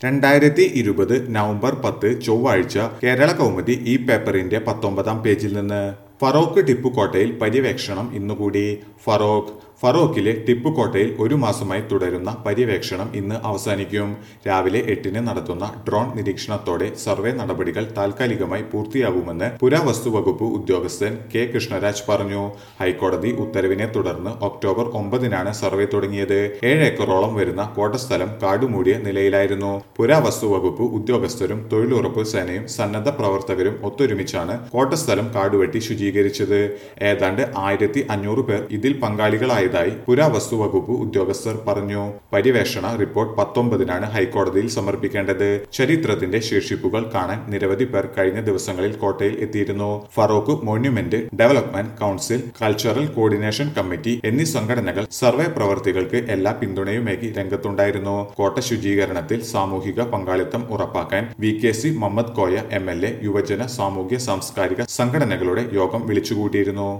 രണ്ടായിരത്തി ഇരുപത് നവംബർ പത്ത് ചൊവ്വാഴ്ച കേരള കൗമുദി ഈ പേപ്പറിന്റെ പത്തൊമ്പതാം പേജിൽ നിന്ന് ഫറോക്ക് ടിപ്പു കോട്ടയിൽ പര്യവേക്ഷണം ഇന്നുകൂടി ഫറോക്ക് ഫറോക്കിലെ ടിപ്പു കോട്ടയിൽ ഒരു മാസമായി തുടരുന്ന പര്യവേക്ഷണം ഇന്ന് അവസാനിക്കും രാവിലെ എട്ടിന് നടത്തുന്ന ഡ്രോൺ നിരീക്ഷണത്തോടെ സർവേ നടപടികൾ താൽക്കാലികമായി പൂർത്തിയാകുമെന്ന് പുരാവസ്തു വകുപ്പ് ഉദ്യോഗസ്ഥൻ കെ കൃഷ്ണരാജ് പറഞ്ഞു ഹൈക്കോടതി ഉത്തരവിനെ തുടർന്ന് ഒക്ടോബർ ഒമ്പതിനാണ് സർവേ തുടങ്ങിയത് ഏഴ് ഏക്കറോളം വരുന്ന കോട്ടസ്ഥലം കാടുമൂടിയ നിലയിലായിരുന്നു പുരാവസ്തു വകുപ്പ് ഉദ്യോഗസ്ഥരും തൊഴിലുറപ്പ് സേനയും സന്നദ്ധ പ്രവർത്തകരും ഒത്തൊരുമിച്ചാണ് കോട്ടസ്ഥലം കാടുവെട്ടി ശുചീകരിച്ചത് ഏതാണ്ട് ആയിരത്തി അഞ്ഞൂറ് പേർ ഇതിൽ പങ്കാളികളായതായി പുരാവസ്തു വകുപ്പ് ഉദ്യോഗസ്ഥർ പറഞ്ഞു പര്യവേഷണ റിപ്പോർട്ട് പത്തൊമ്പതിനാണ് ഹൈക്കോടതിയിൽ സമർപ്പിക്കേണ്ടത് ചരിത്രത്തിന്റെ ശേഷിപ്പുകൾ കാണാൻ നിരവധി പേർ കഴിഞ്ഞ ദിവസങ്ങളിൽ കോട്ടയിൽ എത്തിയിരുന്നു Feroke monument development council cultural coordination committee എന്നീ സംഘടനകൾ സർവേ പ്രവർത്തികൾക്ക് എല്ലാ പിന്തുണയുമേകി രംഗത്തുണ്ടായിരുന്നു കോട്ട ശുചീകരണത്തിൽ സാമൂഹിക പങ്കാളിത്തം ഉറപ്പാക്കാൻ V K C Muhammad Koya M L A യുവജന സാമൂഹ്യ സാംസ്കാരിക സംഘടനകളുടെ യോഗം വിളിച്ചുകൂട്ടിയിരുന്നു